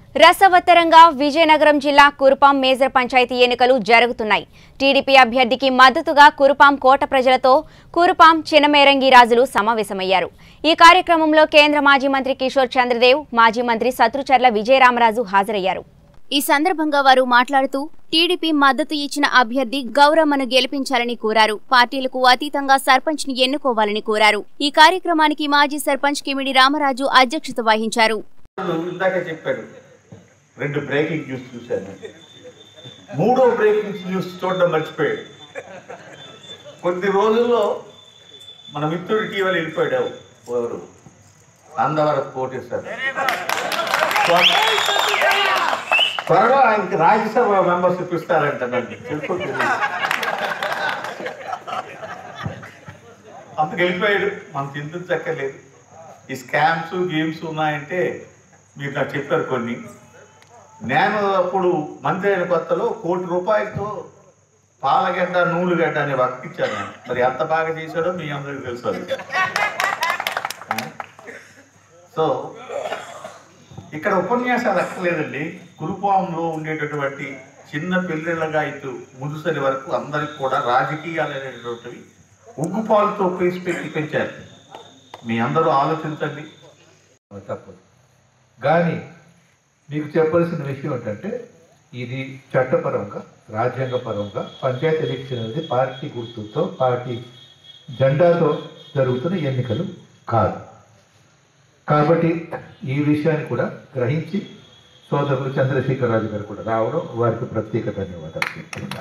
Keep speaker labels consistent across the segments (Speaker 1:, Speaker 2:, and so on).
Speaker 1: రసవత్తరంగా విజయనగరం జిల్లా కురుపాం మేజర్ పంచాయతీ ఎన్నికలు జరుగుతున్నాయి టీడీపీ అభ్యర్థికి మద్దతుగా కురుపాం కోట ప్రజలతో కురుపాం చినమేరంగి రాజులు సమావేశమయ్యారు ఈ కార్యక్రమంలో కేంద్ర మాజీ మంత్రి కిషోర్ చంద్రదేవ్ మాజీ మంత్రి శత్రుచర్ల విజయరామరాజు హాజరయ్యారు ఈ సందర్భంగా వారు మాట్లాడుతూ టీడీపీ మద్దతు ఇచ్చిన అభ్యర్థి గౌరమ్మను గెలిపించాలని కోరారు పార్టీలకు అతీతంగా సర్పంచ్ ని ఎన్నుకోవాలని కోరారు ఈ కార్యక్రమానికి మాజీ సర్పంచ్ కిమిడి రామరాజు అధ్యక్షత వహించారు
Speaker 2: వాళ్ళు ఇందాక చెప్పాడు రెండు బ్రేకింగ్ న్యూస్ చూశాను మూడో బ్రేకింగ్ న్యూస్ చూడడం మర్చిపోయాడు కొద్ది రోజుల్లో మన మిత్రుడు ఇటీవల వెళ్ళిపోయాడు ఎవరు అందవరపు కోటేశ్వర త్వరలో ఆయనకి రాజ్యసభ మెంబర్షిప్ ఇస్తారంట నన్ను తెలుసో తెలియదు. అంతకు వెళ్ళిపోయాడు మనం చింతించక్కర్లేదు ఈ స్కామ్స్ గేమ్స్ ఉన్నాయంటే మీరు నాకు చెప్పారు కొన్ని నేను అప్పుడు మంత్రి అయిన కొత్తలో కోటి రూపాయలతో పాలగడ్డ నూలుగడ్డ అనే వర్క్ ఇచ్చాను నేను. మరి ఎంత బాగా చేశాడో మీ అందరికీ తెలుసు అది సో ఇక్కడ ఉపన్యాసాలు అక్కర్లేదండి కురుపాంలో ఉండేటటువంటి చిన్న పిల్లలుగా ఇటు ముదుసరి వరకు అందరికి కూడా రాజకీయాలు అనేటటువంటివి ఉగ్గుపాలతో పేసి పెట్టి పెంచారు మీ అందరూ ఆలోచించండి
Speaker 3: తప్పదు కానీ మీకు చెప్పాల్సిన విషయం ఏంటంటే ఇది చట్టపరంగా రాజ్యాంగపరంగా పంచాయతీ ఎలక్షన్ అనేది పార్టీ గుర్తుతో పార్టీ జెండాతో జరుగుతున్న ఎన్నికలు కాదు కాబట్టి ఈ విషయాన్ని కూడా గ్రహించి సోదరులు చంద్రశేఖర్ రాజు గారు కూడా రావడం వారికి ప్రత్యేక ధన్యవాదాలు చెప్తున్నా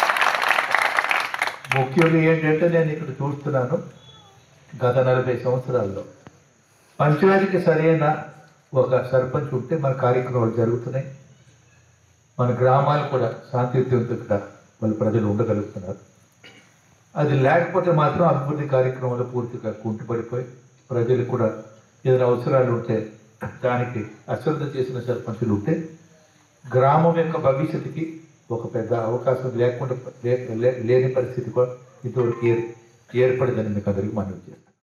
Speaker 3: ముఖ్యంగా ఏంటంటే నేను ఇక్కడ చూస్తున్నాను గత నలభై సంవత్సరాల్లో పంచాయతీకి సరైన ఒక సర్పంచ్ ఉంటే మన కార్యక్రమాలు జరుగుతున్నాయి మన గ్రామాలు కూడా శాంతియుతంగా వాళ్ళ ప్రజలు ఉండగలుగుతున్నారు అది లేకపోతే మాత్రం అభివృద్ధి కార్యక్రమాలు పూర్తిగా కుంటుపడిపోయి ప్రజలు కూడా ఏదైనా అవసరాలు ఉంటే దానికి అశ్రద్ధ చేసిన సర్పంచులు ఉంటే గ్రామం యొక్క భవిష్యత్తుకి ఒక పెద్ద అవకాశం లేకుండా లే- లే- లేని పరిస్థితి కూడా ఇంతవరకు ఏర్ ఏర్పడిందని మీకు అందరికీ మనవి చేస్తాను